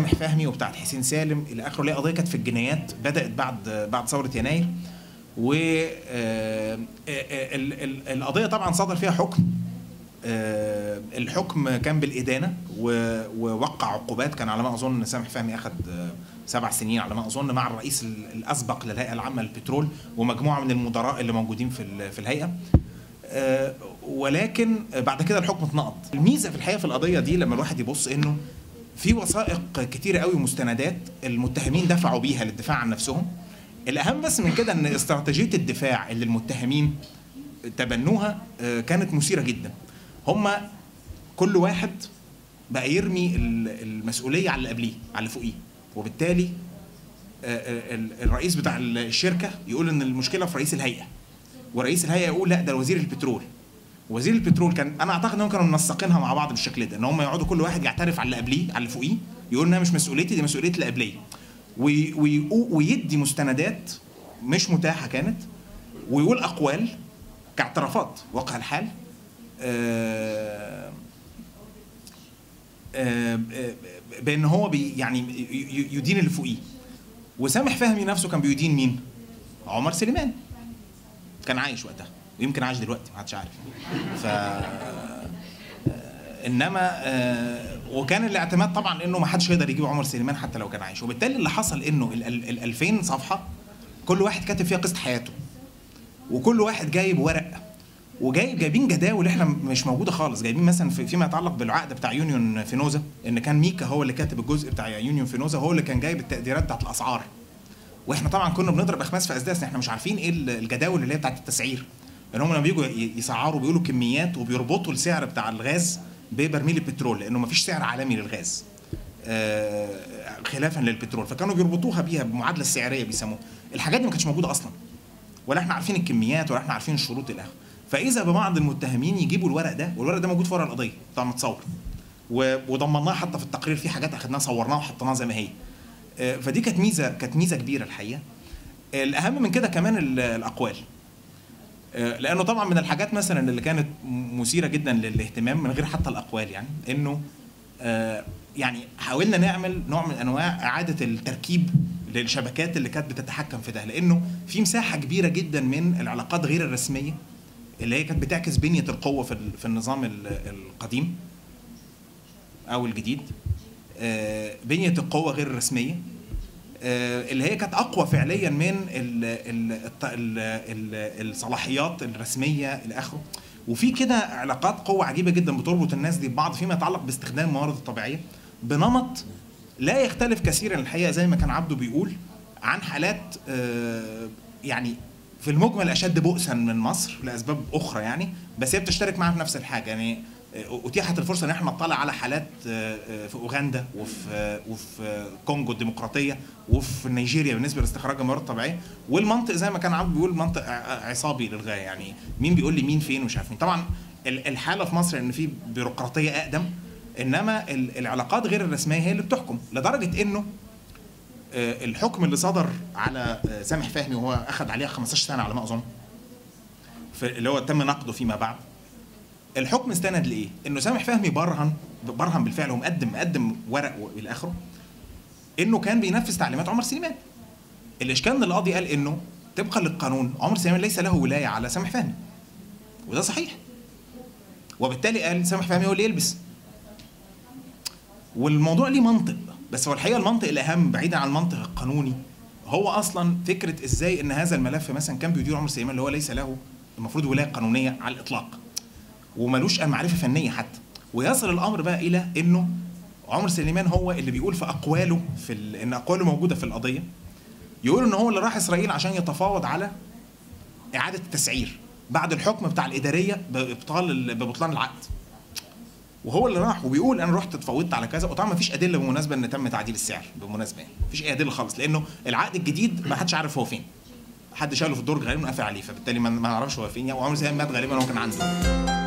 سامح فهمي وبتاعت حسين سالم الى اخره اللي هي قضيه كانت في الجنايات بدات بعد بعد ثوره يناير و آه، آه، ال- ال- القضيه طبعا صدر فيها حكم آه، الحكم كان بالإدانة و- ووقع عقوبات كان على ما أظن سامح فهمي أخذ آه، سبع سنين على ما أظن مع الرئيس ال- الأسبق للهيئة العامة للبترول ومجموعة من المدراء اللي موجودين في ال- في الهيئة آه، ولكن بعد كده الحكم اتنقض الميزة في الحقيقة في القضية دي لما الواحد يبص إنه في وثائق كتيرة قوي ومستندات المتهمين دفعوا بيها للدفاع عن نفسهم الأهم بس من كده إن استراتيجية الدفاع اللي المتهمين تبنوها آه، كانت مثيرة جدا هم كل واحد بقى يرمي ال- المسؤوليه على اللي قبليه على اللي فوقيه وبالتالي آه، آه، ال- الرئيس بتاع الشركه يقول ان المشكله في رئيس الهيئه ورئيس الهيئه يقول لا ده وزير البترول وزير البترول كان انا اعتقد انهم كانوا منسقينها مع بعض بالشكل ده ان هم يقعدوا كل واحد يعترف على اللي قبليه على اللي فوقيه يقول انها مش مسؤوليتي دي مسؤوليه اللي قبليه وي- وي- ويدي مستندات مش متاحه كانت ويقول اقوال كاعترافات واقع الحال آه، آه، آه، بان هو بي يعني ي- ي- يدين اللي فوقيه وسامح فهمي نفسه كان بيدين مين؟ عمر سليمان كان عايش وقتها ويمكن عايش دلوقتي ما حدش عارف ف آه، انما آه، وكان الاعتماد طبعا انه ما حدش يقدر يجيب عمر سليمان حتى لو كان عايش وبالتالي اللي حصل انه ال ال- ال 2000 صفحه كل واحد كاتب فيها قصه حياته وكل واحد جايب ورق وجايب جايبين جداول احنا مش موجوده خالص جايبين مثلا في فيما يتعلق بالعقد بتاع يونيون فينوزا ان كان ميكا هو اللي كاتب الجزء بتاع يونيون فينوزا هو اللي كان جايب التقديرات بتاعت الاسعار واحنا طبعا كنا بنضرب اخماس في اسداس احنا مش عارفين ايه الجداول اللي هي بتاعت التسعير ان هم لما بيجوا ي- يسعروا بيقولوا كميات وبيربطوا السعر بتاع الغاز ببرميل البترول لانه مفيش سعر عالمي للغاز آه، خلافا للبترول فكانوا بيربطوها بيها بمعادله السعريه بيسموها الحاجات دي ما كانتش موجوده اصلا ولا احنا عارفين الكميات ولا احنا عارفين الشروط الى اخره فاذا ببعض المتهمين يجيبوا الورق ده والورق ده موجود في ورق القضيه طبعا متصور و- وضمناه حتى في التقرير في حاجات اخدناها صورناها وحطيناها زي ما هي آه، فدي كانت ميزه كانت ميزه كبيره الحقيقه الاهم من كده كمان ال- الاقوال آه، لانه طبعا من الحاجات مثلا اللي كانت م- مثيره جدا للاهتمام من غير حتى الاقوال يعني انه آه، يعني حاولنا نعمل نوع من انواع اعاده التركيب للشبكات اللي كانت بتتحكم في ده لانه في مساحه كبيره جدا من العلاقات غير الرسميه اللي هي كانت بتعكس بنيه القوه في ال- في النظام ال- القديم او الجديد آه، بنيه القوه غير الرسميه آه، اللي هي كانت اقوى فعليا من ال ال الت- ال ال الصلاحيات الرسميه الى اخره وفي كده علاقات قوه عجيبه جدا بتربط الناس دي ببعض فيما يتعلق باستخدام الموارد الطبيعيه بنمط لا يختلف كثيرا الحقيقه زي ما كان عبده بيقول عن حالات آه، يعني في المجمل اشد بؤسا من مصر لاسباب اخرى يعني بس هي بتشترك معاها في نفس الحاجه يعني آه، اتيحت الفرصه ان احنا نطلع على حالات آه، آه، في اوغندا وفي آه، وفي آه، كونجو الديمقراطيه وفي نيجيريا بالنسبه لاستخراج الموارد الطبيعيه والمنطق زي ما كان عبد بيقول منطق ع- عصابي للغايه يعني مين بيقول لي مين فين ومش عارف مين طبعا ال- الحاله في مصر ان في بيروقراطيه اقدم انما ال- العلاقات غير الرسميه هي اللي بتحكم لدرجه انه آه، الحكم اللي صدر على آه، سامح فهمي وهو اخذ عليها 15 سنه على ما اظن في اللي هو تم نقده فيما بعد الحكم استند لايه؟ انه سامح فهمي برهن برهن بالفعل ومقدم مقدم ورق والى اخره انه كان بينفذ تعليمات عمر سليمان. الاشكال ان القاضي قال انه طبقا للقانون عمر سليمان ليس له ولايه على سامح فهمي. وده صحيح. وبالتالي قال سامح فهمي هو اللي يلبس. والموضوع ليه منطق بس هو الحقيقه المنطق الاهم بعيدا عن المنطق القانوني هو اصلا فكره ازاي ان هذا الملف مثلا كان بيدير عمر سليمان اللي هو ليس له المفروض ولايه قانونيه على الاطلاق وملوش معرفه فنيه حتى ويصل الامر بقى الى انه عمر سليمان هو اللي بيقول في اقواله في ال... ان اقواله موجوده في القضيه يقول ان هو اللي راح اسرائيل عشان يتفاوض على اعاده التسعير بعد الحكم بتاع الاداريه بابطال ال- ببطلان العقد وهو اللي راح وبيقول انا رحت اتفاوضت على كذا وطبعا ما فيش ادله بالمناسبه ان تم تعديل السعر بالمناسبه يعني مفيش اي ادله خالص لانه العقد الجديد ما حدش عارف هو فين حد شاله في الدرج غالبا وقفل عليه فبالتالي ما ما نعرفش هو فين يعني وعمر سليمان مات غالبا هو كان عنده